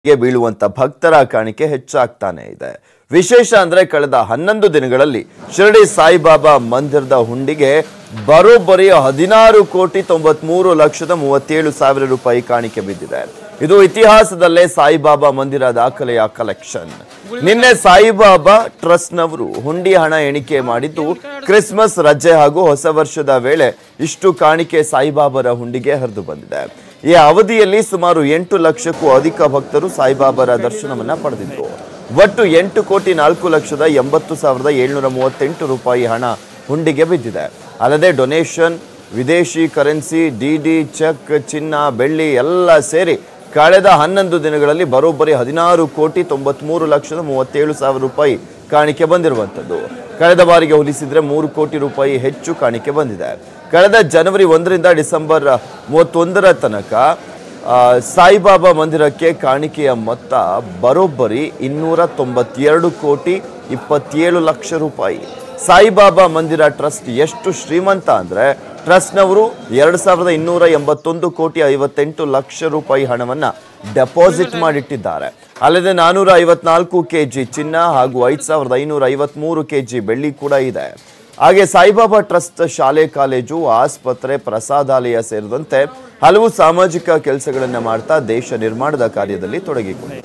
ಗೆ ಬೀಳುವಂತ ಭಕ್ತರ ಕಾಣಿಕೆ ಹೆಚ್ಚಾಗ್ತಾನೆ ಇದೆ ವಿಶೇಷ ಅಂದ್ರೆ ಕಳೆದ ಹನ್ನೊಂದು ದಿನಗಳಲ್ಲಿ ಶಿರಡಿ ಸಾಯಿಬಾಬಾ ಮಂದಿರದ ಹುಂಡಿಗೆ ಬರೋಬ್ಬರಿ ಹದಿನಾರು ಕೋಟಿ ತೊಂಬತ್ಮೂರು ಲಕ್ಷದ ಮೂವತ್ತೇಳು ಸಾವಿರ ರೂಪಾಯಿ ಕಾಣಿಕೆ ಬಿದ್ದಿದೆ ಇದು ಇತಿಹಾಸದಲ್ಲೇ ಸಾಯಿಬಾಬಾ ಮಂದಿರ ದಾಖಲೆಯ ಕಲೆಕ್ಷನ್ ನಿನ್ನೆ ಸಾಯಿಬಾಬಾ ಟ್ರಸ್ಟ್ನವರು ಹುಂಡಿ ಹಣ ಎಣಿಕೆ ಮಾಡಿದ್ದು ಕ್ರಿಸ್ಮಸ್ ರಜೆ ಹಾಗೂ ಹೊಸ ವರ್ಷದ ವೇಳೆ ಇಷ್ಟು ಕಾಣಿಕೆ ಸಾಯಿಬಾಬರ ಹುಂಡಿಗೆ ಹರಿದು ಬಂದಿದೆ ಈ ಅವಧಿಯಲ್ಲಿ ಸುಮಾರು ಎಂಟು ಲಕ್ಷಕ್ಕೂ ಅಧಿಕ ಭಕ್ತರು ಸಾಯಿಬಾಬರ ದರ್ಶನವನ್ನ ಪಡೆದಿದ್ರು ಒಟ್ಟು ಎಂಟು ಕೋಟಿ ನಾಲ್ಕು ಲಕ್ಷದ ಎಂಬತ್ತು ಸಾವಿರದ ಏಳ್ನೂರ ಮೂವತ್ತೆಂಟು ರೂಪಾಯಿ ಹಣ ಹುಂಡಿಗೆ ಬಿದ್ದಿದೆ ಅಲ್ಲದೆ ಡೊನೇಷನ್ ವಿದೇಶಿ ಕರೆನ್ಸಿ ಡಿಡಿ ಚೆಕ್ ಚಿನ್ನ ಬೆಳ್ಳಿ ಎಲ್ಲ ಸೇರಿ ಕಳೆದ ಹನ್ನೊಂದು ದಿನಗಳಲ್ಲಿ ಬರೋಬ್ಬರಿ ಹದಿನಾರು ಕೋಟಿ ತೊಂಬತ್ಮೂರು ಲಕ್ಷದ ಮೂವತ್ತೇಳು ಸಾವಿರ ರೂಪಾಯಿ ಕಾಣಿಕೆ ಬಂದಿರುವಂಥದ್ದು ಕಳೆದ ಬಾರಿಗೆ ಹೋಲಿಸಿದ್ರೆ ಮೂರು ಕೋಟಿ ರೂಪಾಯಿ ಹೆಚ್ಚು ಕಾಣಿಕೆ ಬಂದಿದೆ ಕಳೆದ ಜನವರಿ ಒಂದರಿಂದ ಡಿಸೆಂಬರ್ ಮೂವತ್ತೊಂದರ ತನಕ ಆ, ಸಾಯಿಬಾಬಾ ಮಂದಿರಕ್ಕೆ ಕಾಣಿಕೆಯ ಮೊತ್ತ ಬರೋಬ್ಬರಿ ಇನ್ನೂರ ತೊಂಬತ್ತೆರಡು ಕೋಟಿ ಇಪ್ಪತ್ತೇಳು ಲಕ್ಷ ರೂಪಾಯಿ ಸಾಯಿಬಾಬಾ ಮಂದಿರ ಟ್ರಸ್ಟ್ ಎಷ್ಟು ಶ್ರೀಮಂತ ಅಂದ್ರೆ ಟ್ರಸ್ಟ್ನವರು ಎರಡು ಸಾವಿರದ ಇನ್ನೂರ ಎಂಬತ್ತೊಂದು ಕೋಟಿ ಐವತ್ತೆಂಟು ಲಕ್ಷ ರೂಪಾಯಿ ಹಣವನ್ನ ಡೆಪಾಸಿಟ್ ಮಾಡಿಟ್ಟಿದ್ದಾರೆ ಅಲ್ಲದೆ ನಾನೂರ ಐವತ್ನಾಲ್ಕು ಕೆಜಿ ಚಿನ್ನ ಹಾಗೂ ಐದು ಸಾವಿರದ ಐನೂರ ಐವತ್ಮೂರು ಕೆಜಿ ಬೆಳ್ಳಿ ಕೂಡ ಇದೆ ಹಾಗೆ ಸಾಯಿಬಾಬಾ ಟ್ರಸ್ಟ್ ಶಾಲೆ ಕಾಲೇಜು ಆಸ್ಪತ್ರೆ ಪ್ರಸಾದಾಲಯ ಸೇರಿದಂತೆ ಹಲವು ಸಾಮಾಜಿಕ ಕೆಲಸಗಳನ್ನ ಮಾಡ್ತಾ ದೇಶ ನಿರ್ಮಾಣದ ಕಾರ್ಯದಲ್ಲಿ ತೊಡಗಿಕೊಂಡಿದೆ